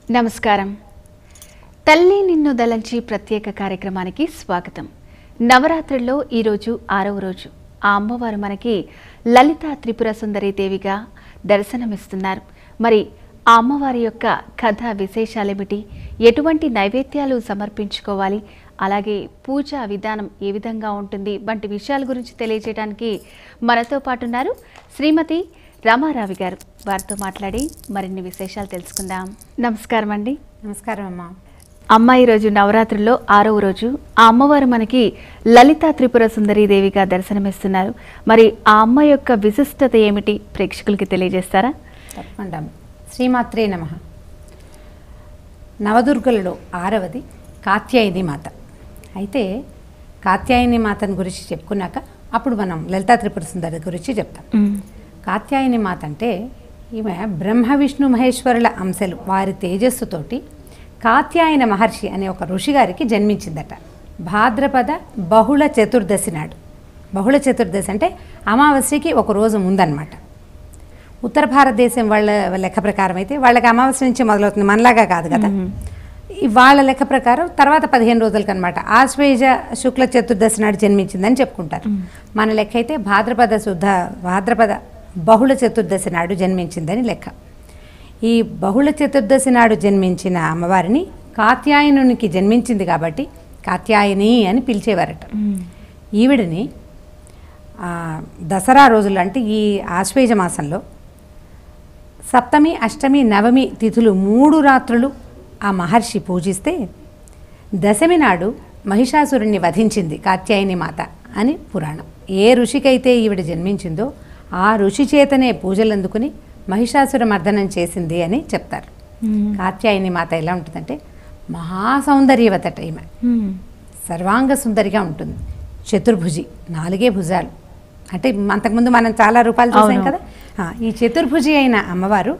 నమస్కారం తల్లి నిన్ను దలంచి ప్రత్యేక కార్యక్రమానికి స్వాగతం నవరాత్రుల్లో ఈరోజు ఆరవ రోజు ఆ అమ్మవారు మనకి లలిత త్రిపుర సుందరి దేవిగా దర్శనమిస్తున్నారు మరి ఆ అమ్మవారి యొక్క కథ విశేషాలేమిటి ఎటువంటి నైవేద్యాలు సమర్పించుకోవాలి అలాగే పూజా విధానం ఏ విధంగా ఉంటుంది వంటి విషయాల గురించి తెలియజేయడానికి మనతో పాటు ఉన్నారు శ్రీమతి రామారావి గారు వారితో మాట్లాడి మరిన్ని విశేషాలు తెలుసుకుందాం నమస్కారం అండి నమస్కారం అమ్మా అమ్మ ఈరోజు నవరాత్రుల్లో ఆరవ రోజు ఆ అమ్మవారు మనకి లలిత త్రిపుర సుందరీ దేవిగా దర్శనమిస్తున్నారు మరి ఆ అమ్మ యొక్క విశిష్టత ఏమిటి ప్రేక్షకులకి తెలియజేస్తారా తప్పకుండా శ్రీమాత్రే నమ నవదుర్గలలో ఆరవది కాత్యాయని మాత అయితే కాత్యాయని మాతను గురించి చెప్పుకున్నాక అప్పుడు మనం లలితా త్రిపుర సుందరి గురించి చెప్తాం కాత్యాయని మాత అంటే ఈమె బ్రహ్మ విష్ణు మహేశ్వరుల అంశలు వారి తేజస్సుతోటి కాత్యాయన మహర్షి అనే ఒక ఋషి గారికి జన్మించిందట భాద్రపద బహుళ చతుర్దశి నాడు బహుళ చతుర్దశి అంటే అమావాస్యకి ఒక రోజు ముందన్నమాట ఉత్తర భారతదేశం వాళ్ళ లెక్క ప్రకారం అయితే వాళ్ళకి అమావాస్య నుంచి మొదలవుతుంది మనలాగా కాదు కదా ఈ వాళ్ళ లెక్క ప్రకారం తర్వాత పదిహేను రోజులకి అనమాట ఆశ్వేజ శుక్ల చతుర్దశి నాడు జన్మించిందని చెప్పుకుంటారు మన లెక్క అయితే భాద్రపద శుద్ధ భాద్రపద బహుళ చతుర్దశి నాడు జన్మించిందని లెక్క ఈ బహుళ చతుర్దశి నాడు జన్మించిన అమ్మవారిని కాత్యాయనునికి జన్మించింది కాబట్టి కాత్యాయని అని పిలిచేవారట ఈవిడని ఆ, దసరా రోజులు అంటే ఈ ఆశ్వేజ మాసంలో సప్తమి అష్టమి నవమి తిథులు మూడు రాత్రులు ఆ మహర్షి పూజిస్తే దశమి నాడు మహిషాసురుణ్ణి వధించింది కాత్యాయని మాత అని పురాణం ఏ ఋషికైతే ఈవిడ జన్మించిందో ఆ ఋషి చేతనే పూజలు అందుకుని మహిషాసుర మర్దనం చేసింది అని చెప్తారు కాత్యాయని మాత ఎలా ఉంటుందంటే మహాసౌందర్యవతట ఈమె సర్వాంగ సుందరిగా ఉంటుంది చతుర్భుజి నాలుగే భుజాలు అంటే అంతకుముందు మనం చాలా రూపాయలు చూసాం అవును. కదా ఆ, ఈ చతుర్భుజి అయిన అమ్మవారు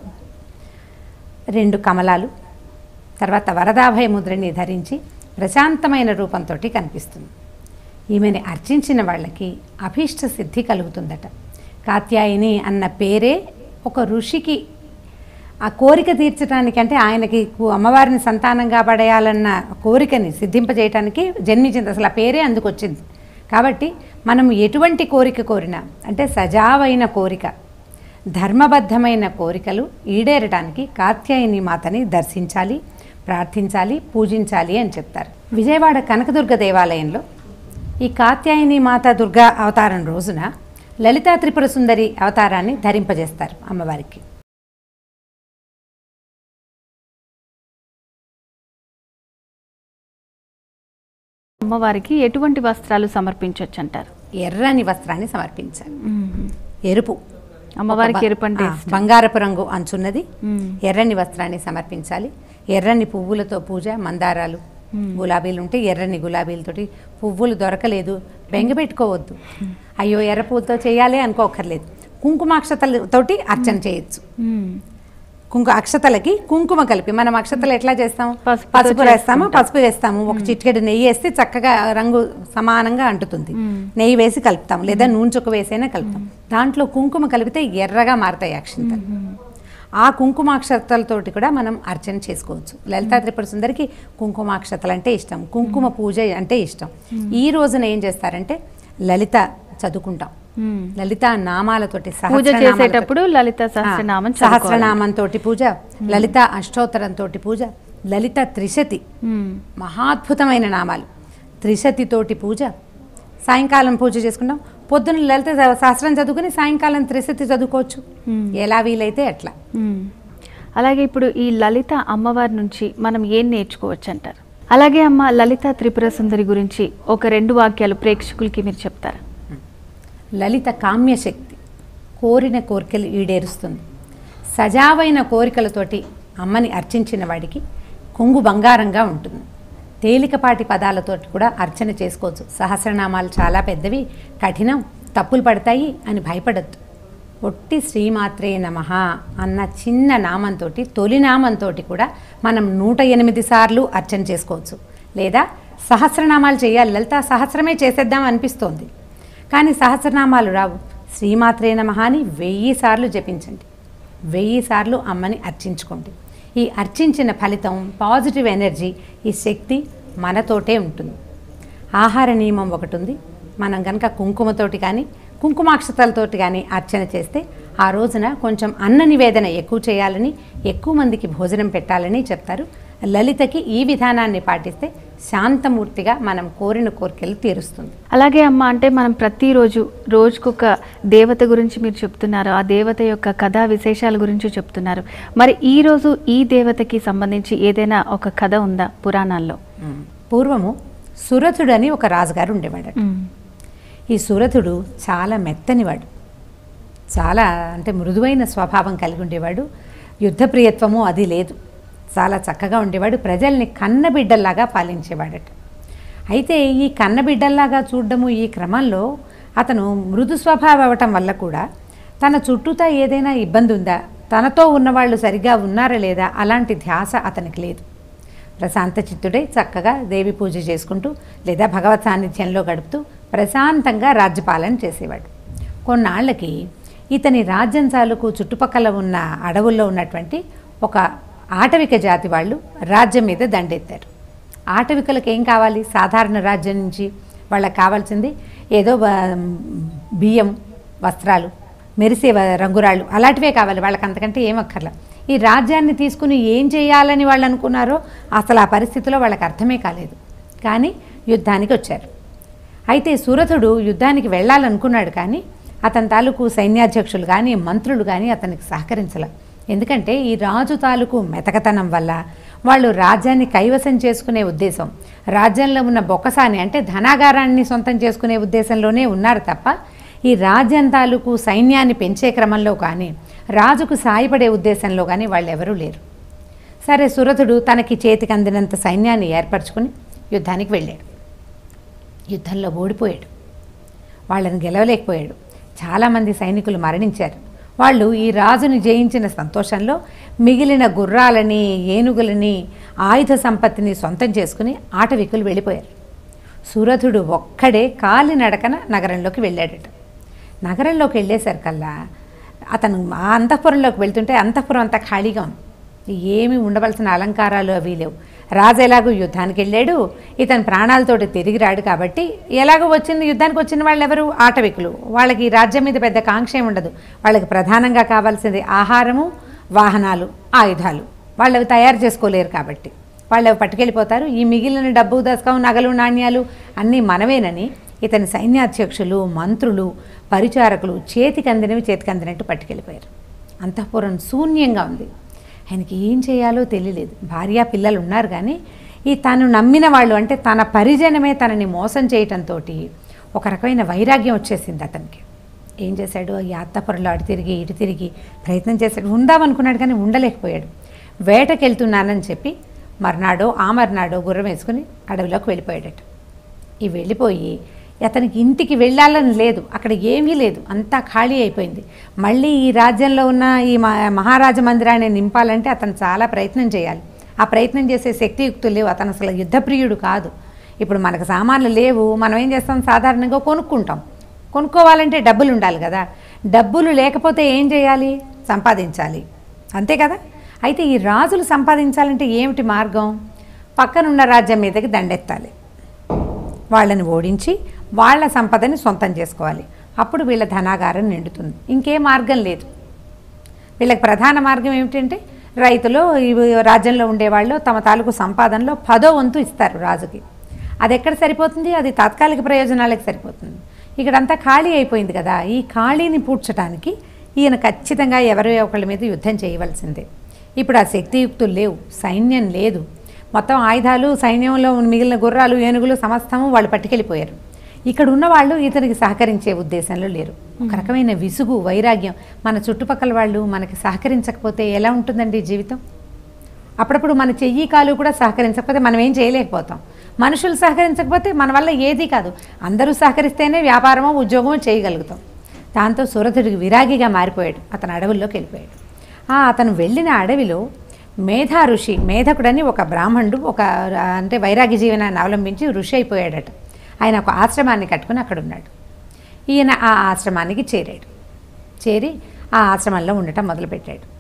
రెండు కమలాలు తర్వాత వరదాభయ ముద్రని ధరించి ప్రశాంతమైన రూపంతో కనిపిస్తుంది ఈమెని అర్చించిన వాళ్ళకి అభీష్ట సిద్ధి కలుగుతుందట కాత్యాయిని అన్న పేరే ఒక ఋషికి ఆ కోరిక తీర్చడానికి అంటే ఆయనకి కు- అమ్మవారిని సంతానంగా పడేయాలన్న కోరికని సిద్ధింపజేయటానికి జన్మించింది అసలు ఆ పేరే అందుకు వచ్చింది కాబట్టి మనం ఎటువంటి కోరిక కోరినా అంటే సజావైన కోరిక ధర్మబద్ధమైన కోరికలు ఈడేరటానికి కాత్యాయని మాతని దర్శించాలి ప్రార్థించాలి పూజించాలి అని చెప్తారు విజయవాడ కనకదుర్గ దేవాలయంలో ఈ కాత్యాయని మాత దుర్గా అవతారం రోజున లలితా త్రిపుర సుందరి అవతారాన్ని ధరింపజేస్తారు అమ్మవారికి అమ్మవారికి ఎటువంటి వస్త్రాలు సమర్పించవచ్చు అంటారు ఎర్రని వస్త్రాన్ని సమర్పించాలి ఎరుపు అమ్మవారికి ఒక బ- ఎరుపు అంటే ఆ, ఇష్టం. బంగారపు రంగు అంచున్నది మ్మ్. ఎర్రని వస్త్రాన్ని సమర్పించాలి ఎర్రని పువ్వులతో పూజ మందారాలు గులాబీలు ఉంటే ఎర్రని గులాబీలతోటి పువ్వులు దొరకలేదు బెంగ పెట్టుకోవద్దు అయ్యో ఎర్ర పువ్వుతో చేయాలి అనుకోకర్లేదు కుంకుమాక్షతలతోటి అర్చన చేయొచ్చు మ్మ్. కుంకు అక్షతలకి కుంకుమ కలిపి మనం అక్షతలు ఎట్లా చేస్తాం పసుపుతో పసుపు వేస్తాము చేసుకుంటాం. పసుపు వేస్తాము ఒక చిటికెడు నెయ్యి వేస్తే చక్కగా రంగు సమానంగా అంటుతుంది నెయ్యి వేసి కలుపుతాం లేదా నూనె చుక్క వేసైనా కలుపుతాం దాంట్లో కుంకుమ కలిపితే ఎర్రగా మారతాయి అక్షంతలు ఆ కుంకుమాక్షతలతోటి కూడా మనం అర్చన చేసుకోవచ్చు లలితా త్రిపుర సుందరికి కుంకుమాక్షతలు అంటే ఇష్టం కుంకుమ పూజ అంటే ఇష్టం ఈ రోజున ఏం చేస్తారంటే లలిత చదువుకుంటాం మ్మ్. లలిత నామాలతోటి పూజ సహస్రనామాలతోటి- చేసేటప్పుడు లలిత సహస్రనామం ఆ, సహస్రనామంతో పూజ లలిత అష్టోత్తరంతో పూజ లలిత త్రిశతి మ్మ్. మహాద్భుతమైన నామాలు త్రిశతితోటి పూజ సాయంకాలం పూజ చేసుకుంటాం పొద్దున్న లలిత సహస్రం చదువుకుని సాయంకాలం త్రిశతి చదువుకోవచ్చు ఎలా వీలైతే అట్లా మ్మ్. అలాగే ఇప్పుడు ఈ లలిత అమ్మవారి నుంచి మనం ఏం నేర్చుకోవచ్చు అంటారు అలాగే అమ్మ లలిత త్రిపుర సుందరి గురించి ఒక రెండు వాక్యాలు ప్రేక్షకులకి మీరు చెప్తారా లలిత కామ్యశక్తి కోరిన కోరికలు ఈడేరుస్తుంది సజావైన కోరికలతోటి అమ్మని అర్చించిన వాడికి కొంగు బంగారంగా ఉంటుంది తేలికపాటి పదాలతోటి కూడా అర్చన చేసుకోవచ్చు సహస్రనామాలు చాలా పెద్దవి కఠినం తప్పులు పడతాయి అని భయపడద్దు ఒట్టి శ్రీమాత్రే నమః అన్న చిన్న నామంతో తొలి నామంతో కూడా మనం నూట ఎనిమిది సార్లు అర్చన చేసుకోవచ్చు లేదా సహస్రనామాలు చేయాలి లలిత సహస్రమే చేసేద్దాం అనిపిస్తోంది కానీ సహస్రనామాలు రావు శ్రీమాత్రే నమః అని వెయ్యి సార్లు జపించండి వెయ్యి సార్లు అమ్మని అర్చించుకోండి ఈ అర్చించిన ఫలితం పాజిటివ్ ఎనర్జీ ఈ శక్తి మనతోటే ఉంటుంది ఆహార నియమం ఒకటి ఉంది మనం కనుక కుంకుమతోటి కానీ కుంకుమాక్షతలతోటి కానీ అర్చన చేస్తే ఆ రోజున కొంచెం అన్న నివేదన ఎక్కువ చేయాలని ఎక్కువ మందికి భోజనం పెట్టాలని చెప్తారు లలితకి ఈ విధానాన్ని పాటిస్తే శాంతమూర్తిగా మనం కోరిన కోరికలు తీరుస్తుంది అలాగే అమ్మ అంటే మనం ప్రతిరోజు రోజుకొక దేవత గురించి మీరు చెప్తున్నారు ఆ దేవత యొక్క కథా విశేషాల గురించి చెప్తున్నారు మరి ఈ రోజు ఈ దేవతకి సంబంధించి ఏదైనా ఒక కథ ఉందా పురాణాల్లో పూర్వము సురథుడని ఒక రాజుగారు ఉండేవాడు ఈ సురథుడు చాలా మెత్తనివాడు చాలా అంటే మృదువైన స్వభావం కలిగి ఉండేవాడు యుద్ధప్రియత్వము అది లేదు చాలా చక్కగా ఉండేవాడు ప్రజల్ని కన్నబిడ్డల్లాగా పాలించేవాడట అయితే ఈ కన్నబిడ్డల్లాగా చూడడము ఈ క్రమంలో అతను మృదు స్వభావం అవ్వటం వల్ల కూడా తన చుట్టూతా ఏదైనా ఇబ్బంది ఉందా తనతో ఉన్నవాళ్ళు సరిగా ఉన్నారా లేదా అలాంటి ధ్యాస అతనికి లేదు ప్రశాంత చిత్తుడై చక్కగా దేవి పూజ చేసుకుంటూ లేదా భగవత్ సాన్నిధ్యంలో గడుపుతూ ప్రశాంతంగా రాజ్యపాలన చేసేవాడు కొన్నాళ్ళకి ఇతని రాజ్యం తాలూకు చుట్టుపక్కల ఉన్న అడవుల్లో ఉన్నటువంటి ఒక ఆటవిక జాతి వాళ్ళు రాజ్యం మీద దండెత్తారు ఆటవికులకు ఏం కావాలి సాధారణ రాజ్యం నుంచి వాళ్ళకి కావాల్సింది ఏదో బ- బియ్యం వస్త్రాలు మెరిసే వ- రంగురాళ్ళు అలాంటివే కావాలి వాళ్ళకి అంతకంటే ఏం అక్కర్లా ఈ రాజ్యాన్ని తీసుకుని ఏం చేయాలని వాళ్ళు అనుకున్నారో అసలు ఆ పరిస్థితిలో వాళ్ళకి అర్థమే కాలేదు కానీ యుద్ధానికి వచ్చారు అయితే సురథుడు యుద్ధానికి వెళ్ళాలనుకున్నాడు కానీ అతని తాలూకు సైన్యాధ్యక్షులు కానీ మంత్రులు కానీ అతనికి సహకరించలే ఎందుకంటే ఈ రాజు తాలూకు మెతకతనం వల్ల వాళ్ళు రాజ్యాన్ని కైవసం చేసుకునే ఉద్దేశం రాజ్యంలో ఉన్న బొక్కసాని అంటే ధనాగారాన్ని సొంతం చేసుకునే ఉద్దేశంలోనే ఉన్నారు తప్ప ఈ రాజ్యం తాలూకు సైన్యాన్ని పెంచే క్రమంలో కానీ రాజుకు సాయపడే ఉద్దేశంలో కానీ వాళ్ళు ఎవరూ లేరు సరే సురథుడు తనకి చేతికి అందినంత సైన్యాన్ని ఏర్పరచుకుని యుద్ధానికి వెళ్ళాడు యుద్ధంలో ఓడిపోయాడు వాళ్ళని గెలవలేకపోయాడు చాలామంది సైనికులు మరణించారు వాళ్ళు ఈ రాజుని జయించిన సంతోషంలో మిగిలిన గుర్రాలని ఏనుగులని ఆయుధ సంపత్తిని సొంతం చేసుకుని ఆటవికులు వెళ్ళిపోయారు సురథుడు ఒక్కడే కాలినడకన నగరంలోకి వెళ్ళాడట నగరంలోకి వెళ్ళేసరికల్లా అతను ఆ అంతఃపురంలోకి వెళ్తుంటే అంతఃపురం అంతా ఖాళీగా ఉంది ఏమీ ఉండవలసిన అలంకారాలు అవి లేవు రాజు ఎలాగో యుద్ధానికి వెళ్ళాడు ఇతను ప్రాణాలతోటి తిరిగి రాడు కాబట్టి ఎలాగో వచ్చింది యుద్ధానికి వచ్చిన వాళ్ళు ఎవరు ఆటవికులు వాళ్ళకి ఈ రాజ్యం మీద పెద్ద కాంక్ష ఏం ఉండదు వాళ్ళకి ప్రధానంగా కావాల్సింది ఆహారము వాహనాలు ఆయుధాలు వాళ్ళు అవి తయారు చేసుకోలేరు కాబట్టి వాళ్ళు అవి పట్టుకెళ్ళిపోతారు ఈ మిగిలిన డబ్బు దశకం నగలు నాణ్యాలు అన్నీ మనవేనని ఇతని సైన్యాధ్యక్షులు మంత్రులు పరిచారకులు చేతికి అందినవి చేతికి అందినట్టు పట్టుకెళ్ళిపోయారు అంతఃపురం శూన్యంగా ఉంది ఆయనకి ఏం చేయాలో తెలియలేదు భార్య పిల్లలు ఉన్నారు కానీ ఈ తను నమ్మిన వాళ్ళు అంటే తన పరిజనమే తనని మోసం చేయటంతో ఒక రకమైన వైరాగ్యం వచ్చేసింది అతనికి ఏం చేశాడు ఈ అత్తపురంలో అటు తిరిగి ఇటు తిరిగి ప్రయత్నం చేశాడు ఉందామనుకున్నాడు కానీ ఉండలేకపోయాడు వేటకెళ్తున్నానని చెప్పి మర్నాడో ఆ మర్నాడో గుర్రం వేసుకుని అడవిలోకి వెళ్ళిపోయాడట ఈ వెళ్ళిపోయి అతనికి ఇంటికి వెళ్ళాలని లేదు అక్కడ ఏమీ లేదు అంతా ఖాళీ అయిపోయింది మళ్ళీ ఈ రాజ్యంలో ఉన్న ఈ మ- మహారాజ మందిరాన్ని నింపాలంటే అతను చాలా ప్రయత్నం చేయాలి ఆ ప్రయత్నం చేసే శక్తియుక్తులు లేవు అతను అసలు యుద్ధప్రియుడు కాదు ఇప్పుడు మనకు సామాన్లు లేవు మనం ఏం చేస్తాం సాధారణంగా కొనుక్కుంటాం కొనుక్కోవాలంటే డబ్బులు ఉండాలి కదా డబ్బులు లేకపోతే ఏం చేయాలి సంపాదించాలి అంతే కదా అయితే ఈ రాజులు సంపాదించాలంటే ఏమిటి మార్గం పక్కనున్న రాజ్యం మీదకి దండెత్తాలి వాళ్ళని ఓడించి వాళ్ళ సంపదని సొంతం చేసుకోవాలి అప్పుడు వీళ్ళ ధనాగారం నిండుతుంది ఇంకే మార్గం లేదు వీళ్ళకి ప్రధాన మార్గం ఏమిటంటే రైతులు ఈ రాజ్యంలో ఉండేవాళ్ళు తమ తాలూకు సంపాదనలో పదో వంతు ఇస్తారు రాజుకి అది ఎక్కడ సరిపోతుంది అది తాత్కాలిక ప్రయోజనాలకు సరిపోతుంది ఇక్కడంతా ఖాళీ అయిపోయింది కదా ఈ ఖాళీని పూడ్చడానికి ఈయన ఖచ్చితంగా ఎవరో ఒకళ్ళ మీద యుద్ధం చేయవలసిందే ఇప్పుడు ఆ శక్తియుక్తులు లేవు సైన్యం లేదు మొత్తం ఆయుధాలు సైన్యంలో ఉన్న మిగిలిన గుర్రాలు ఏనుగులు సమస్తము వాళ్ళు పట్టుకెళ్ళిపోయారు ఇక్కడ ఉన్న వాళ్ళు ఇతనికి సహకరించే ఉద్దేశంలో లేరు ఒక రకమైన విసుగు వైరాగ్యం మన చుట్టుపక్కల వాళ్ళు మనకి సహకరించకపోతే ఎలా ఉంటుందండి జీవితం అప్పుడప్పుడు మన చెయ్యి కాలు కూడా సహకరించకపోతే మనం ఏం చేయలేకపోతాం మనుషులు సహకరించకపోతే మన వల్ల ఏది కాదు అందరూ సహకరిస్తేనే వ్యాపారమో ఉద్యోగమో చేయగలుగుతాం దాంతో సురథుడికి విరాగిగా మారిపోయాడు అతను అడవుల్లోకి వెళ్ళిపోయాడు ఆ అతను వెళ్ళిన అడవిలో మేధా ఋషి మేధకుడని ఒక బ్రాహ్మణుడు ఒక ఆ, అంటే వైరాగ్య జీవనాన్ని అవలంబించి ఋషి అయిపోయాడట ఆయన ఒక ఆశ్రమాన్ని కట్టుకుని అక్కడ ఉన్నాడు ఈయన ఆ ఆశ్రమానికి చేరాడు చేరి ఆ ఆశ్రమంలో ఉండటం మొదలుపెట్టాడు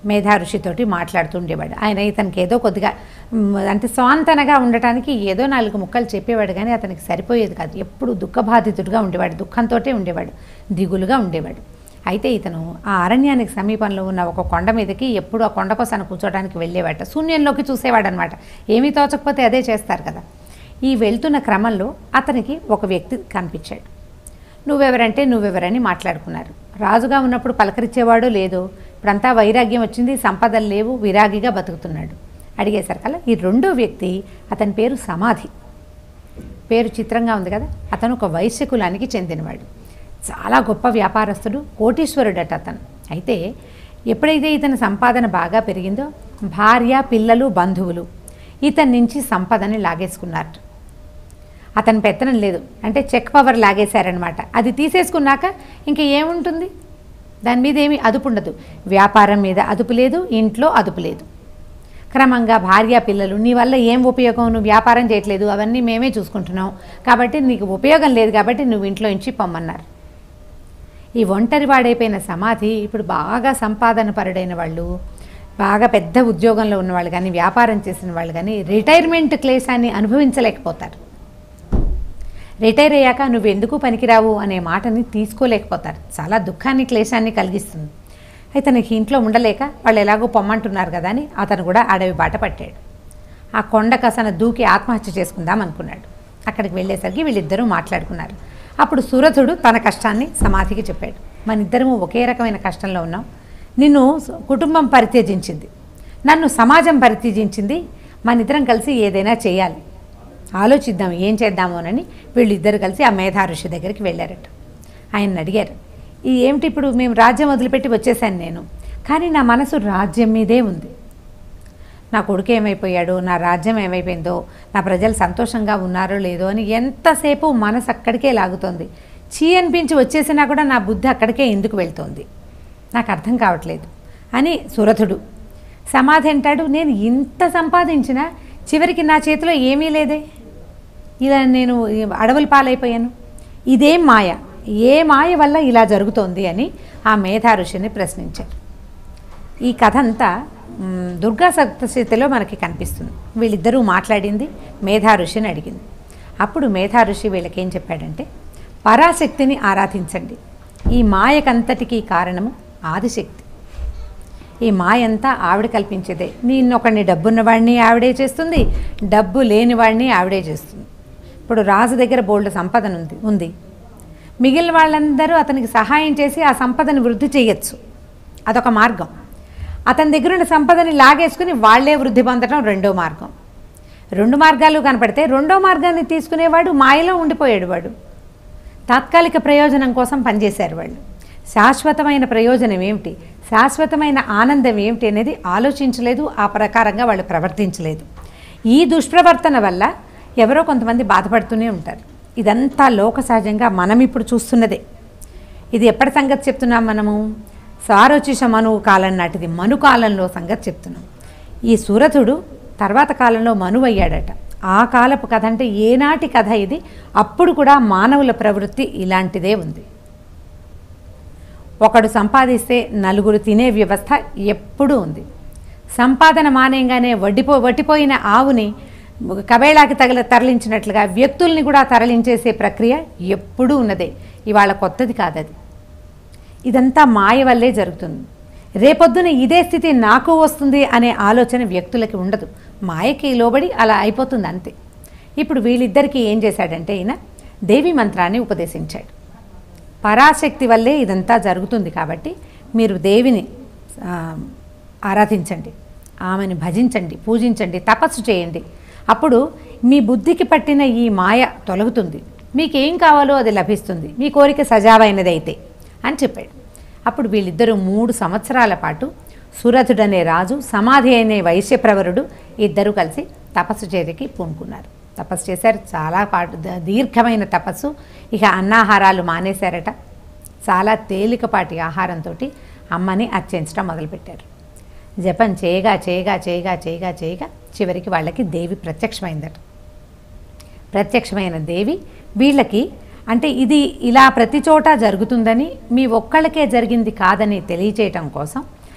మేధా ఋషితోటి మాట్లాడుతూ ఉండేవాడు ఆయన ఇతనికి ఏదో కొద్దిగా మ్, అంటే స్వాంతనగా ఉండటానికి ఏదో నాలుగు ముక్కలు చెప్పేవాడు కానీ అతనికి సరిపోయేది కాదు ఎప్పుడు దుఃఖబాధితుడిగా ఉండేవాడు దుఃఖంతో ఉండేవాడు దిగులుగా ఉండేవాడు అయితే ఇతను ఆ అరణ్యానికి సమీపంలో ఉన్న ఒక కొండ మీదకి ఎప్పుడు ఆ కొండ కోసాన కూర్చోడానికి వెళ్ళేవాట శూన్యంలోకి చూసేవాడు అనమాట ఏమీ తోచకపోతే అదే చేస్తారు కదా ఈ వెళ్తున్న క్రమంలో అతనికి ఒక వ్యక్తి కనిపించాడు నువ్వెవరంటే నువ్వెవరని మాట్లాడుకున్నారు రాజుగా ఉన్నప్పుడు పలకరించేవాడు లేదు ఇప్పుడంతా వైరాగ్యం వచ్చింది సంపదలు లేవు విరాగిగా బతుకుతున్నాడు అడిగేసరికల్లా ఈ రెండో వ్యక్తి అతని పేరు సమాధి పేరు చిత్రంగా ఉంది కదా అతను ఒక వైశ్య కులానికి చెందినవాడు చాలా గొప్ప వ్యాపారస్తుడు కోటీశ్వరుడట అతను అయితే ఎప్పుడైతే ఇతని సంపాదన బాగా పెరిగిందో భార్య పిల్లలు బంధువులు ఇతని నుంచి సంపదని లాగేసుకున్నారు అతని పెత్తనం లేదు అంటే చెక్ పవర్ లాగేశారనమాట అది తీసేసుకున్నాక ఇంక ఏముంటుంది దాని మీద ఏమీ అదుపు ఉండదు వ్యాపారం మీద అదుపు లేదు ఇంట్లో అదుపు లేదు క్రమంగా భార్య పిల్లలు నీ వల్ల ఏం ఉపయోగం నువ్వు వ్యాపారం చేయట్లేదు అవన్నీ మేమే చూసుకుంటున్నాం కాబట్టి నీకు ఉపయోగం లేదు కాబట్టి నువ్వు ఇంట్లో నుంచి పొమ్మన్నారు ఈ ఒంటరి వాడైపోయిన సమాధి ఇప్పుడు బాగా సంపాదన పరుడైన వాళ్ళు బాగా పెద్ద ఉద్యోగంలో ఉన్నవాళ్ళు కానీ వ్యాపారం చేసిన వాళ్ళు కానీ రిటైర్మెంట్ క్లేశాన్ని అనుభవించలేకపోతారు రిటైర్ అయ్యాక నువ్వు ఎందుకు పనికిరావు అనే మాటని తీసుకోలేకపోతారు చాలా దుఃఖాన్ని క్లేశాన్ని కలిగిస్తుంది ఇతనికి ఇంట్లో ఉండలేక వాళ్ళు ఎలాగో పొమ్మంటున్నారు కదా అని అతను కూడా అడవి బాట పట్టాడు ఆ కొండ కసన దూకి ఆత్మహత్య చేసుకుందాం అనుకున్నాడు అక్కడికి వెళ్ళేసరికి వీళ్ళిద్దరూ మాట్లాడుకున్నారు అప్పుడు సురథుడు తన కష్టాన్ని సమాధికి చెప్పాడు మన ఇద్దరము ఒకే రకమైన కష్టంలో ఉన్నాం నిన్ను స- కుటుంబం పరిత్యజించింది నన్ను సమాజం పరిత్యజించింది మన ఇద్దరం కలిసి ఏదైనా చేయాలి ఆలోచిద్దాం ఏం చేద్దామోనని వీళ్ళిద్దరు కలిసి ఆ మేధా ఋషి దగ్గరికి వెళ్ళారట ఆయన అడిగారు ఈ ఏమిటి ఇప్పుడు మేము రాజ్యం వదిలిపెట్టి వచ్చేసాను నేను కానీ నా మనసు రాజ్యం మీదే ఉంది నా కొడుకు ఏమైపోయాడు నా రాజ్యం ఏమైపోయిందో నా ప్రజలు సంతోషంగా ఉన్నారో లేదో అని ఎంతసేపు మనసు అక్కడికే లాగుతోంది చీ అనిపించి వచ్చేసినా కూడా నా బుద్ధి అక్కడికే ఎందుకు వెళ్తోంది నాకు అర్థం కావట్లేదు అని సురథుడు సమాధి అంటాడు నేను ఇంత సంపాదించినా చివరికి నా చేతిలో ఏమీ లేదే ఇలా నేను ఈ అడవుల పాలైపోయాను ఇదేం మాయ ఏ మాయ వల్ల ఇలా జరుగుతోంది అని ఆ మేధా ఋషిని ప్రశ్నించారు ఈ కథ అంతా మ్, దుర్గా సప్తశతిలో మనకి కనిపిస్తుంది వీళ్ళిద్దరూ మాట్లాడింది మేధా ఋషిని అడిగింది అప్పుడు మేధా ఋషి వీళ్ళకి ఏం చెప్పాడంటే పరాశక్తిని ఆరాధించండి ఈ మాయకంతటికీ కారణము ఆదిశక్తి ఈ మాయంతా ఆవిడ కల్పించేదే నిన్నొకడిని డబ్బున్నవాడిని ఆవిడే చేస్తుంది డబ్బు లేనివాడిని ఆవిడే చేస్తుంది ఇప్పుడు రాజు దగ్గర బోల్డ్ సంపదన ఉంది ఉంది మిగిలిన వాళ్ళందరూ అతనికి సహాయం చేసి ఆ సంపదను వృద్ధి చేయొచ్చు అదొక మార్గం అతని దగ్గర ఉన్న సంపదని లాగేసుకుని వాళ్ళే వృద్ధి పొందడం రెండో మార్గం రెండు మార్గాలు కనపడితే రెండో మార్గాన్ని తీసుకునేవాడు మాయలో ఉండిపోయాడు వాడు తాత్కాలిక ప్రయోజనం కోసం పనిచేశారు వాళ్ళు శాశ్వతమైన ప్రయోజనం ఏమిటి శాశ్వతమైన ఆనందం ఏమిటి అనేది ఆలోచించలేదు ఆ ప్రకారంగా వాళ్ళు ప్రవర్తించలేదు ఈ దుష్ప్రవర్తన వల్ల ఎవరో కొంతమంది బాధపడుతూనే ఉంటారు ఇదంతా లోక సహజంగా మనం ఇప్పుడు చూస్తున్నదే ఇది ఎప్పటి సంగతి చెప్తున్నాం మనము సారోచిష మనువు కాలం నాటిది మను కాలంలో సంగతి చెప్తున్నాం ఈ సురథుడు తర్వాత కాలంలో మనువు అయ్యాడట ఆ కాలపు కథ అంటే ఏనాటి కథ ఇది అప్పుడు కూడా మానవుల ప్రవృత్తి ఇలాంటిదే ఉంది ఒకడు సంపాదిస్తే నలుగురు తినే వ్యవస్థ ఎప్పుడూ ఉంది సంపాదన మానేయంగానే వడ్డిపో వట్టిపోయిన ఆవుని కబేళాకి తగల తరలించినట్లుగా వ్యక్తుల్ని కూడా తరలించేసే ప్రక్రియ ఎప్పుడూ ఉన్నదే ఇవాళ కొత్తది కాదది ఇదంతా మాయ వల్లే జరుగుతుంది రేపొద్దున ఇదే స్థితి నాకు వస్తుంది అనే ఆలోచన వ్యక్తులకి ఉండదు మాయకి లోబడి అలా అయిపోతుంది అంతే ఇప్పుడు వీళ్ళిద్దరికీ ఏం చేశాడంటే ఈయన దేవి మంత్రాన్ని ఉపదేశించాడు పరాశక్తి వల్లే ఇదంతా జరుగుతుంది కాబట్టి మీరు దేవిని ఆ, ఆరాధించండి ఆమెను భజించండి పూజించండి తపస్సు చేయండి అప్పుడు మీ బుద్ధికి పట్టిన ఈ మాయ తొలగుతుంది మీకేం కావాలో అది లభిస్తుంది మీ కోరిక సజావైనదైతే అని చెప్పాడు అప్పుడు వీళ్ళిద్దరూ మూడు సంవత్సరాల పాటు సురథుడనే రాజు సమాధి అనే వైశ్యప్రవరుడు ఇద్దరు కలిసి తపస్సు చేయడానికి పూనుకున్నారు తపస్సు చేశారు చాలా పాటు ద- దీర్ఘమైన తపస్సు ఇక అన్నాహారాలు మానేశారట చాలా తేలికపాటి ఆహారంతో అమ్మని అర్చించడం మొదలుపెట్టారు జపం చేయగా చేయగా చేయగా చేయగా చేయగా చివరికి వాళ్ళకి దేవి ప్రత్యక్షమైందట ప్రత్యక్షమైన దేవి వీళ్ళకి అంటే ఇది ఇలా ప్రతి చోట జరుగుతుందని మీ ఒక్కళ్ళకే జరిగింది కాదని తెలియచేయటం కోసం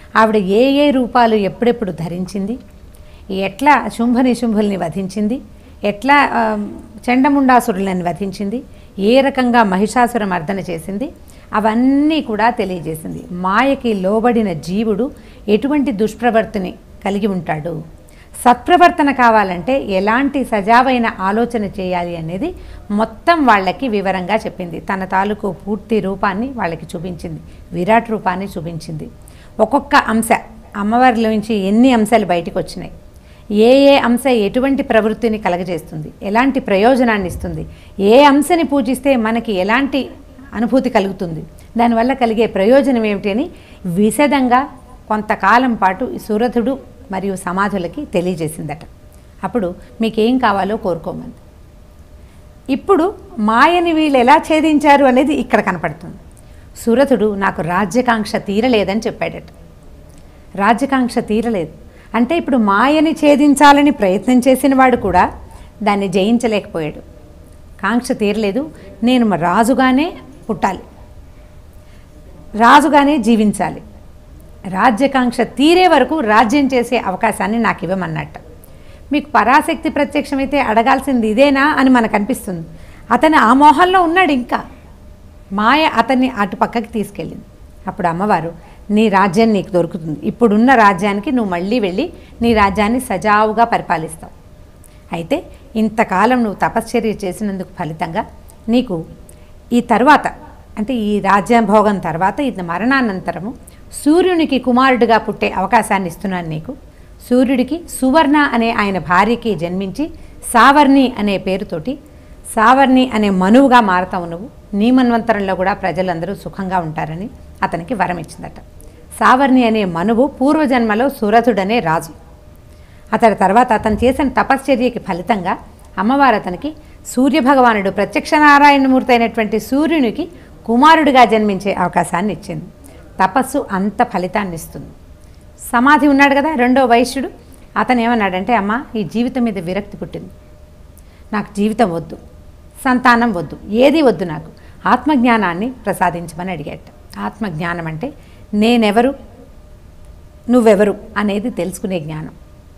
ఆవిడ ఏ ఏ రూపాలు ఎప్పుడెప్పుడు ధరించింది ఎట్లా శుంభ నిశుంభుల్ని వధించింది ఎట్లా ఆ, చండముండాసురులను వధించింది ఏ రకంగా మహిషాసుర మర్దన చేసింది అవన్నీ కూడా తెలియజేసింది మాయకి లోబడిన జీవుడు ఎటువంటి దుష్ప్రవర్తిని కలిగి ఉంటాడు సత్ప్రవర్తన కావాలంటే ఎలాంటి సజావైన ఆలోచన చేయాలి అనేది మొత్తం వాళ్ళకి వివరంగా చెప్పింది తన తాలూకు పూర్తి రూపాన్ని వాళ్ళకి చూపించింది విరాట్ రూపాన్ని చూపించింది ఒక్కొక్క అంశ అమ్మవారిలోంచి ఎన్ని అంశాలు బయటకు వచ్చినాయి ఏ ఏ అంశ ఎటువంటి ప్రవృత్తిని కలగజేస్తుంది ఎలాంటి ప్రయోజనాన్ని ఇస్తుంది ఏ అంశని పూజిస్తే మనకి ఎలాంటి అనుభూతి కలుగుతుంది దానివల్ల కలిగే ప్రయోజనం ఏమిటి అని విశదంగా కొంతకాలం పాటు ఈ సురథుడు మరియు సమాధులకి తెలియజేసిందట అప్పుడు మీకేం కావాలో కోరుకోమంది ఇప్పుడు మాయని వీళ్ళు ఎలా ఛేదించారు అనేది ఇక్కడ కనపడుతుంది సురథుడు నాకు రాజ్యకాంక్ష తీరలేదని చెప్పాడట రాజ్యకాంక్ష తీరలేదు అంటే ఇప్పుడు మాయని ఛేదించాలని ప్రయత్నం చేసిన వాడు కూడా దాన్ని జయించలేకపోయాడు కాంక్ష తీరలేదు నేను మ- రాజుగానే పుట్టాలి రాజుగానే జీవించాలి రాజ్యకాంక్ష తీరే వరకు రాజ్యం చేసే అవకాశాన్ని నాకు ఇవ్వమన్నట్టు మీకు పరాశక్తి ప్రత్యక్షమైతే అడగాల్సింది ఇదేనా అని మనకు అనిపిస్తుంది అతను ఆ మోహంలో ఉన్నాడు ఇంకా మాయ అతన్ని అటు పక్కకి తీసుకెళ్ళింది అప్పుడు అమ్మవారు నీ రాజ్యం నీకు దొరుకుతుంది ఇప్పుడున్న రాజ్యానికి నువ్వు మళ్ళీ వెళ్ళి నీ రాజ్యాన్ని సజావుగా పరిపాలిస్తావు అయితే ఇంతకాలం నువ్వు తపశ్చర్య చేసినందుకు ఫలితంగా నీకు ఈ తర్వాత అంటే ఈ రాజ్యభోగం తర్వాత ఇది మరణానంతరము సూర్యునికి కుమారుడిగా పుట్టే అవకాశాన్ని ఇస్తున్నాను నీకు సూర్యుడికి సువర్ణ అనే ఆయన భార్యకి జన్మించి సావర్ణి అనే పేరుతోటి సావర్ణి అనే మనువుగా మారతావు నువ్వు నీ మన్వంతరంలో కూడా ప్రజలందరూ సుఖంగా ఉంటారని అతనికి వరం ఇచ్చిందట సావర్ణి అనే మనువు పూర్వజన్మలో సురథుడనే రాజు అతడి తర్వాత అతను చేసిన తపశ్చర్యకి ఫలితంగా అమ్మవారు అతనికి సూర్యభగవానుడు ప్రత్యక్ష నారాయణమూర్తి అయినటువంటి సూర్యునికి కుమారుడిగా జన్మించే అవకాశాన్ని ఇచ్చింది తపస్సు అంత ఫలితాన్ని ఇస్తుంది సమాధి ఉన్నాడు కదా రెండో వైశ్యుడు అతను ఏమన్నాడంటే అమ్మ ఈ జీవితం మీద విరక్తి పుట్టింది నాకు జీవితం వద్దు సంతానం వద్దు ఏది వద్దు నాకు ఆత్మజ్ఞానాన్ని ప్రసాదించమని అడిగాట ఆత్మజ్ఞానం అంటే నేనెవరు నువ్వెవరు అనేది తెలుసుకునే జ్ఞానం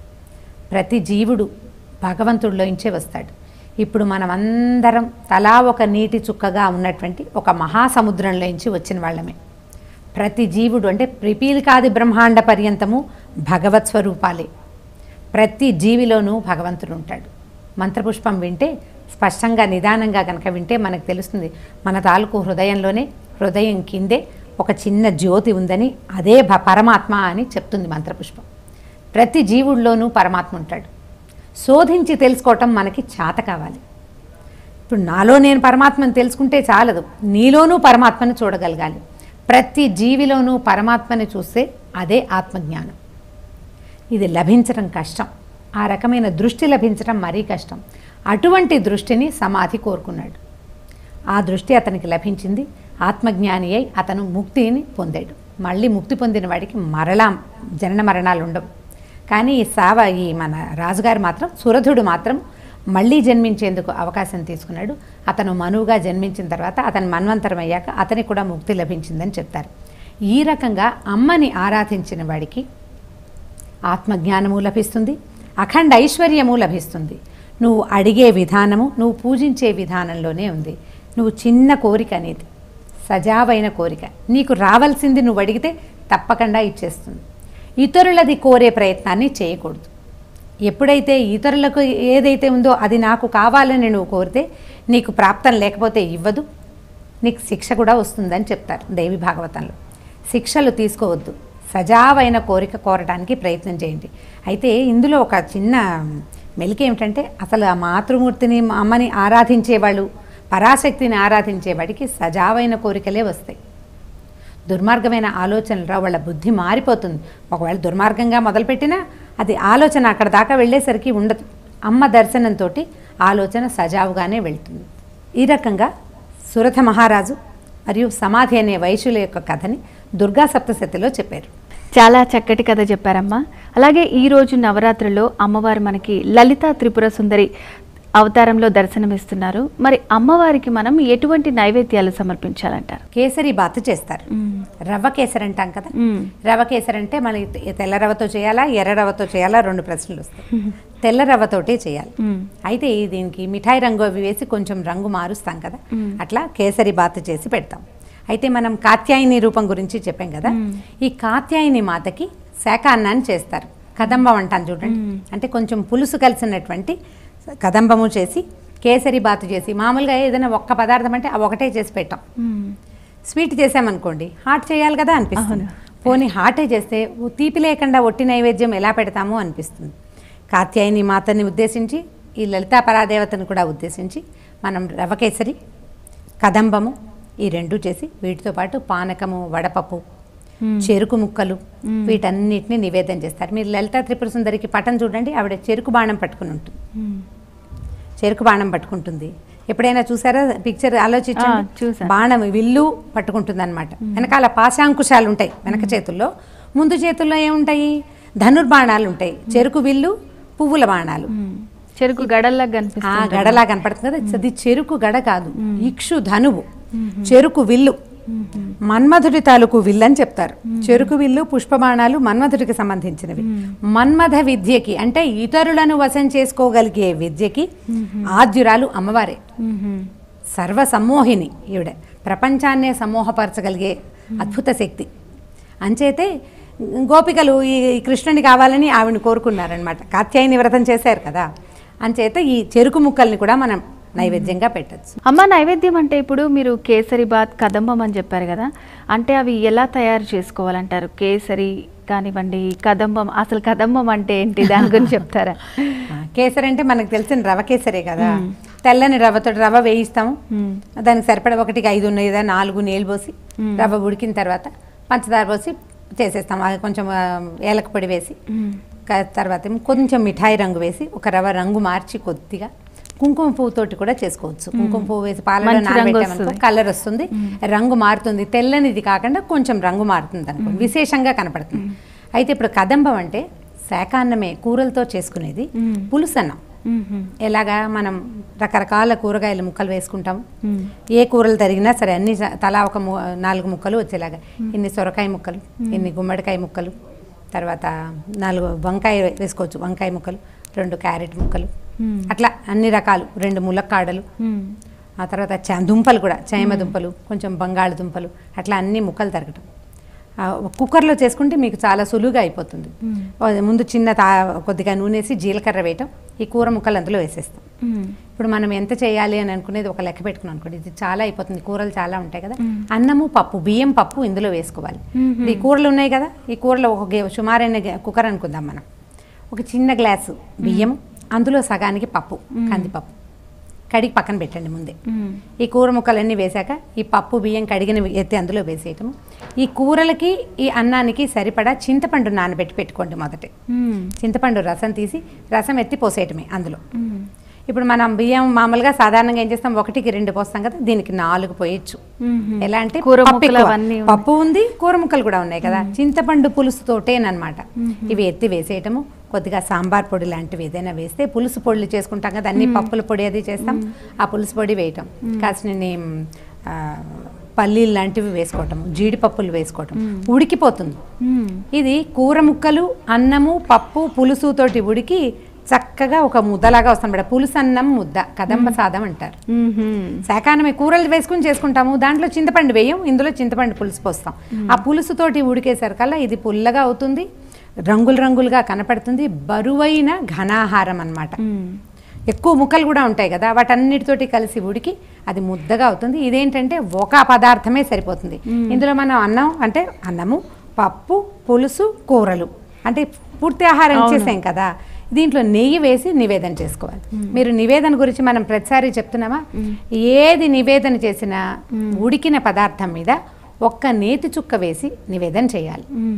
ప్రతి జీవుడు భగవంతుడిలోంచే వస్తాడు ఇప్పుడు మనమందరం తలా ఒక నీటి చుక్కగా ఉన్నటువంటి ఒక మహాసముద్రంలోంచి వచ్చిన వాళ్ళమే ప్రతి జీవుడు అంటే ప్రిపీలికాది బ్రహ్మాండ పర్యంతము భగవత్ స్వరూపాలే ప్రతి జీవిలోనూ భగవంతుడు ఉంటాడు మంత్రపుష్పం వింటే స్పష్టంగా నిదానంగా కనుక వింటే మనకు తెలుస్తుంది మన తాలూకు హృదయంలోనే హృదయం కిందే ఒక చిన్న జ్యోతి ఉందని అదే భ పరమాత్మ అని చెప్తుంది మంత్రపుష్పం ప్రతి జీవుల్లోనూ పరమాత్మ ఉంటాడు శోధించి తెలుసుకోవటం మనకి చేత కావాలి ఇప్పుడు నాలో నేను పరమాత్మను తెలుసుకుంటే చాలదు నీలోనూ పరమాత్మను చూడగలగాలి ప్రతి జీవిలోనూ పరమాత్మని చూస్తే అదే ఆత్మజ్ఞానం ఇది లభించడం కష్టం ఆ రకమైన దృష్టి లభించడం మరీ కష్టం అటువంటి దృష్టిని సమాధి కోరుకున్నాడు ఆ దృష్టి అతనికి లభించింది ఆత్మజ్ఞాని అయి అతను ముక్తిని పొందాడు మళ్ళీ ముక్తి పొందిన వాడికి మరలా జనన మరణాలు ఉండవు కానీ ఈ సావ ఈ మన రాజుగారు మాత్రం సురధుడు మాత్రం మళ్ళీ జన్మించేందుకు అవకాశం తీసుకున్నాడు అతను మనువుగా జన్మించిన తర్వాత అతను మన్వంతరం అయ్యాక అతనికి కూడా ముక్తి లభించిందని చెప్తారు ఈ రకంగా అమ్మని ఆరాధించిన వాడికి ఆత్మజ్ఞానము లభిస్తుంది అఖండ ఐశ్వర్యము లభిస్తుంది నువ్వు అడిగే విధానము నువ్వు పూజించే విధానంలోనే ఉంది నువ్వు చిన్న కోరిక అనేది సజావైన కోరిక నీకు రావాల్సింది నువ్వు అడిగితే తప్పకుండా ఇచ్చేస్తుంది ఇతరులది కోరే ప్రయత్నాన్ని చేయకూడదు ఎప్పుడైతే ఇతరులకు ఏదైతే ఉందో అది నాకు కావాలని నువ్వు కోరితే నీకు ప్రాప్తం లేకపోతే ఇవ్వదు నీకు శిక్ష కూడా వస్తుందని చెప్తారు దేవి భాగవతంలో శిక్షలు తీసుకోవద్దు సజావైన కోరిక కోరడానికి ప్రయత్నం చేయండి అయితే ఇందులో ఒక చిన్న మెలిక ఏమిటంటే అసలు ఆ మాతృమూర్తిని మా అమ్మని ఆరాధించేవాళ్ళు పరాశక్తిని ఆరాధించేవాడికి సజావైన కోరికలే వస్తాయి దుర్మార్గమైన ఆలోచనలు వాళ్ళ బుద్ధి మారిపోతుంది ఒకవేళ దుర్మార్గంగా మొదలుపెట్టినా అది ఆలోచన అక్కడ దాకా వెళ్ళేసరికి ఉండదు అమ్మ దర్శనంతో ఆలోచన సజావుగానే వెళ్తుంది ఈ రకంగా సురథ మహారాజు మరియు సమాధి అనే వైశ్యుల యొక్క కథని దుర్గా సప్తశతిలో చెప్పారు చాలా చక్కటి కథ చెప్పారమ్మా అలాగే ఈ రోజు నవరాత్రిలో అమ్మవారు మనకి లలిత త్రిపుర సుందరి అవతారంలో దర్శనమిస్తున్నారు మరి అమ్మవారికి మనం ఎటువంటి నైవేద్యాలు సమర్పించాలంటారు కేసరి బాతు చేస్తారు రవ్వ కేసరి అంటాం కదా రవ్వ కేసరి అంటే మనకి తె- తెల్ల రవ్వతో చేయాలా ఎర్ర రవ్వతో చేయాలా రెండు ప్రశ్నలు వస్తాయి తెల్ల రవ్వతోటే చేయాలి అయితే ఈ దీనికి మిఠాయి రంగు అవి వేసి కొంచెం రంగు మారుస్తాం కదా అట్లా కేసరి బాతు చేసి పెడతాం అయితే మనం కాత్యాయని రూపం గురించి చెప్పాం కదా ఈ కాత్యాయని మాతకి శాకాన్నాన్ని చేస్తారు కదంబం అంటాను చూడండి అంటే కొంచెం పులుసు కలిసినటువంటి కదంబము చేసి కేసరి బాతు చేసి మామూలుగా ఏదైనా ఒక్క పదార్థం అంటే ఆ ఒకటే చేసి పెట్టాం స్వీట్ చేసామనుకోండి హాట్ చేయాలి కదా అనిపిస్తుంది పోనీ హాటే చేస్తే ఉ- తీపి లేకుండా ఒట్టి నైవేద్యం ఎలా పెడతామో అనిపిస్తుంది కాత్యాయని మాతని ఉద్దేశించి ఈ లలితా పరాదేవతను కూడా ఉద్దేశించి మనం రవ కేసరి కదంబము ఈ రెండు చేసి వీటితో పాటు పానకము వడపప్పు చెరుకు ముక్కలు వీటన్నిటిని నివేదన చేస్తారు మీరు లలితా త్రిపుర సుందరికి పటం చూడండి ఆవిడ చెరుకు బాణం పట్టుకుని ఉంటుంది చెరుకు బాణం పట్టుకుంటుంది ఎప్పుడైనా చూసారా పిక్చర్ ఆ, ఆలోచించండి చూసాను. బాణం విల్లు పట్టుకుంటుంది అనమాట వెనకాల పాశాంకుశాలు ఉంటాయి వెనక చేతుల్లో ముందు చేతుల్లో ఏముంటాయి ధనుర్బాణాలు ఉంటాయి చెరుకు విల్లు పువ్వుల బాణాలు చెరుకు గడల్లా ఆ కనిపిస్తుంది గడలా కనపడుతుంది కదా అది చెరుకు గడ కాదు ఇక్షు ధనువు చెరుకు విల్లు మన్మధుడి తాలూకు విల్లు అని చెప్తారు చెరుకు విల్లు పుష్పబాణాలు మన్మధుడికి సంబంధించినవి మన్మథ విద్యకి అంటే ఇతరులను వశం చేసుకోగలిగే విద్యకి ఆద్యురాలు అమ్మవారే సర్వ సమ్మోహిని ఈవిడ ప్రపంచాన్నే సమ్మోహపరచగలిగే అద్భుత శక్తి అంచేతే గోపికలు ఈ ఈ కృష్ణుని కావాలని ఆవిడని కోరుకున్నారనమాట కాత్యాయని వ్రతం చేశారు కదా అంచేత ఈ చెరుకు ముక్కల్ని కూడా మనం నైవేద్యంగా పెట్టచ్చు అమ్మ నైవేద్యం అంటే ఇప్పుడు మీరు కేసరి బాత్ కదంబం అని చెప్పారు కదా అంటే అవి ఎలా తయారు చేసుకోవాలంటారు కేసరి కానివ్వండి కదంబం అసలు కదంబం అంటే ఏంటి దాని గురించి చెప్తారా కేసరి అంటే మనకు తెలిసిన రవ కేసరే కదా తెల్లని రవ్వతో రవ్వ వేయిస్తాము దానికి సరిపడ ఒకటికి ఐదు ఉన్నాయి కదా నాలుగు నీళ్ళు పోసి రవ్వ ఉడికిన తర్వాత పంచదార పోసి చేసేస్తాం అది కొంచెం ఆ, ఏలక పొడి వేసి క- తర్వాత ఏమో కొంచెం మిఠాయి రంగు వేసి ఒక రవ్వ రంగు మార్చి కొద్దిగా కుంకుమ పువ్వుతోటి కూడా చేసుకోవచ్చు కుంకుమ పువ్వు వేసి పాలలో మంచి రంగు నానబెట్టామనుకో వస్తుంది. కలర్ వస్తుంది రంగు మారుతుంది తెల్లనిది కాకుండా కొంచెం రంగు మారుతుంది అనుకో విశేషంగా కనపడుతుంది అయితే ఇప్పుడు కదంబం అంటే శాకాన్నమే కూరలతో చేసుకునేది పులుసన్నం ఎలాగా మనం రకరకాల కూరగాయల ముక్కలు వేసుకుంటాం ఏ కూరలు తరిగినా సరే అన్ని స- తలా ఒక ము- నాలుగు ముక్కలు వచ్చేలాగా ఇన్ని సొరకాయ ముక్కలు ఇన్ని గుమ్మడికాయ ముక్కలు తర్వాత నాలుగు వంకాయ వేసుకోవచ్చు వంకాయ ముక్కలు రెండు క్యారెట్ ముక్కలు అట్లా అన్ని రకాలు రెండు ములక్కాడలు ఆ తర్వాత చ- దుంపలు కూడా చేమ దుంపలు కొంచెం బంగాళదుంపలు అట్లా అన్ని ముక్కలు తరగటం ఆ, కుక్కర్లో చేసుకుంటే మీకు చాలా సులువుగా అయిపోతుంది ఓ, ముందు చిన్న తా కొద్దిగా నూనె వేసి జీలకర్ర వేయటం ఈ కూర ముక్కలు అందులో వేసేస్తాం ఇప్పుడు మనం ఎంత చేయాలి అని అనుకునేది ఒక లెక్క పెట్టుకున్నాం అనుకోండి ఇది చాలా అయిపోతుంది కూరలు చాలా ఉంటాయి కదా అన్నము పప్పు బియ్యం పప్పు ఇందులో వేసుకోవాలి ఇప్పుడు ఈ కూరలు ఉన్నాయి కదా ఈ కూరలో ఒక గే- సుమారైన గే- కుక్కర్ అనుకుందాం మనం ఒక చిన్న గ్లాసు బియ్యం అందులో సగానికి పప్పు కందిపప్పు కడిగి పక్కన పెట్టండి ముందే ఈ కూర ముక్కలన్నీ వేశాక ఈ పప్పు బియ్యం కడిగిన ఎత్తి అందులో వేసేయటము ఈ కూరలకి ఈ అన్నానికి సరిపడా చింతపండు నానబెట్టి పెట్టుకోండి మొదట చింతపండు రసం తీసి రసం ఎత్తి పోసేయటమే అందులో ఇప్పుడు మనం బియ్యం మామూలుగా సాధారణంగా ఏం చేస్తాం ఒకటికి రెండు పోస్తాం కదా దీనికి నాలుగు పోయొచ్చు ఎలా అంటే కూర పప్పు ముక్కలు ఎక్కువ. అవన్నీ ఉన్నాయి. పప్పు ఉంది కూర ముక్కలు కూడా ఉన్నాయి కదా చింతపండు పులుసుతోటేనమాట ఇవి ఎత్తి వేసేయటము కొద్దిగా సాంబార్ పొడి లాంటివి ఏదైనా వేస్తే పులుసు పొడులు చేసుకుంటాం కదా అన్ని పప్పుల పొడి అది చేస్తాం ఆ పులుసు పొడి వేయటం కాసిన పల్లీలు లాంటివి వేసుకోవటం జీడిపప్పులు వేసుకోవటం ఉడికిపోతుంది ఇది కూర ముక్కలు అన్నము పప్పు పులుసుతోటి ఉడికి చక్కగా ఒక ముద్దలాగా వస్తుంది మేడం పులుసు అన్నం ముద్ద కదంబ సాదం అంటారు శాకాన్నమే కూరలు వేసుకుని చేసుకుంటాము దాంట్లో చింతపండు వేయం ఇందులో చింతపండు పులుసు పోస్తాం ఆ పులుసుతోటి ఉడికేసరికల్లా ఇది పుల్లగా అవుతుంది రంగులు రంగులుగా కనపడుతుంది బరువైన ఘనాహారం అన్నమాట ఎక్కువ ముక్కలు కూడా ఉంటాయి కదా వాటన్నిటితోటి కలిసి ఉడికి అది ముద్దగా అవుతుంది ఇదేంటంటే ఒక పదార్థమే సరిపోతుంది ఇందులో మనం అన్నం అంటే అన్నము పప్పు పులుసు కూరలు అంటే పూర్తి ఆహారం ఇచ్చేసాం కదా దీంట్లో నెయ్యి వేసి నివేదన చేసుకోవాలి మీరు నివేదన గురించి మనం ప్రతిసారి చెప్తున్నామా ఏది నివేదన చేసినా ఉడికిన పదార్థం మీద ఒక్క నేతి చుక్క వేసి నివేదన చేయాలి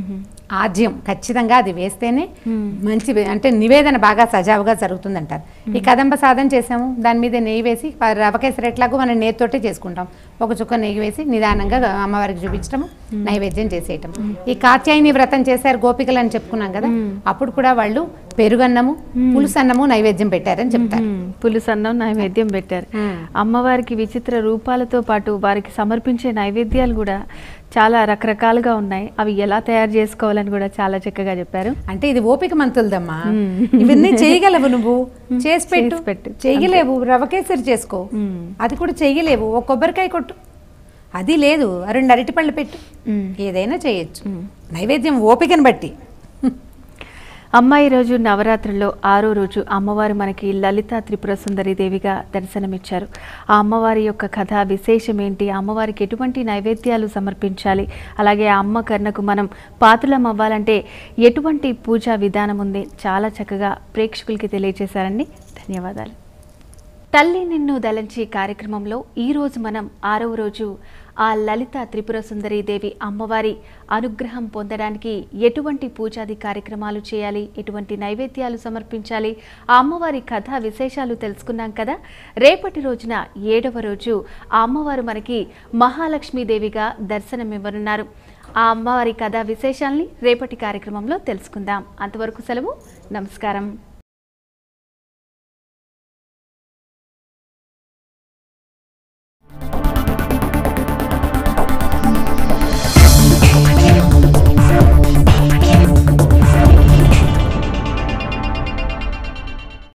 ఆజ్యం ఖచ్చితంగా అది వేస్తేనే మంచి అంటే నివేదన బాగా సజావుగా జరుగుతుందంటారు ఈ కదంబ సాధన చేసాము దాని మీద నెయ్యి వేసి ప- రవ కేసరి ఎట్లాగో మనం నేతితోటే చేసుకుంటాం ఒక చుక్క నెయ్యి వేసి నిదానంగా అమ్మవారికి చూపించడం నైవేద్యం చేసేయటం ఈ కాత్యాయని వ్రతం చేశారు గోపికలు అని చెప్పుకున్నాం కదా అప్పుడు కూడా వాళ్ళు పెరుగన్నము పులుసు అన్నము నైవేద్యం పెట్టారని చెప్తారు మ్మ్. పులుసు అన్నం నైవేద్యం పెట్టారు మ్మ్. అమ్మవారికి విచిత్ర రూపాలతో పాటు వారికి సమర్పించే నైవేద్యాలు కూడా చాలా రకరకాలుగా ఉన్నాయి అవి ఎలా తయారు చేసుకోవాలని కూడా చాలా చక్కగా చెప్పారు అంటే ఇది ఓపిక మంతులదమ్మా ఇవన్నీ చేయగలవు నువ్వు చేసి పెట్టు చేసి పెట్టు. చేయలేవు రవ కేసరి చేసుకో మ్మ్. అది కూడా చేయలేవు ఒక కొబ్బరికాయ కొట్టు అది లేదు రెండు అరటిపళ్ళు పెట్టు మ్మ్. ఏదైనా చేయొచ్చు నైవేద్యం ఓపికను బట్టి అమ్మ ఈరోజు నవరాత్రుల్లో ఆరో రోజు అమ్మవారు మనకి లలిత త్రిపుర సుందరి దేవిగా దర్శనమిచ్చారు ఆ అమ్మవారి యొక్క కథ విశేషం ఏంటి అమ్మవారికి ఎటువంటి నైవేద్యాలు సమర్పించాలి అలాగే ఆ అమ్మ కర్ణకు మనం పాతులం అవ్వాలంటే ఎటువంటి పూజా విధానం ఉంది చాలా చక్కగా ప్రేక్షకులకి తెలియజేశారండి ధన్యవాదాలు తల్లి నిన్ను దలంచి కార్యక్రమంలో ఈరోజు మనం ఆరవ రోజు ఆ లలిత త్రిపుర సుందరి దేవి అమ్మవారి అనుగ్రహం పొందడానికి ఎటువంటి పూజాది కార్యక్రమాలు చేయాలి ఎటువంటి నైవేద్యాలు సమర్పించాలి ఆ అమ్మవారి కథ విశేషాలు తెలుసుకున్నాం కదా రేపటి రోజున ఏడవ రోజు ఆ అమ్మవారు మనకి మహాలక్ష్మీదేవిగా దర్శనమివ్వనున్నారు ఆ అమ్మవారి కథ విశేషాల్ని రేపటి కార్యక్రమంలో తెలుసుకుందాం అంతవరకు సెలవు నమస్కారం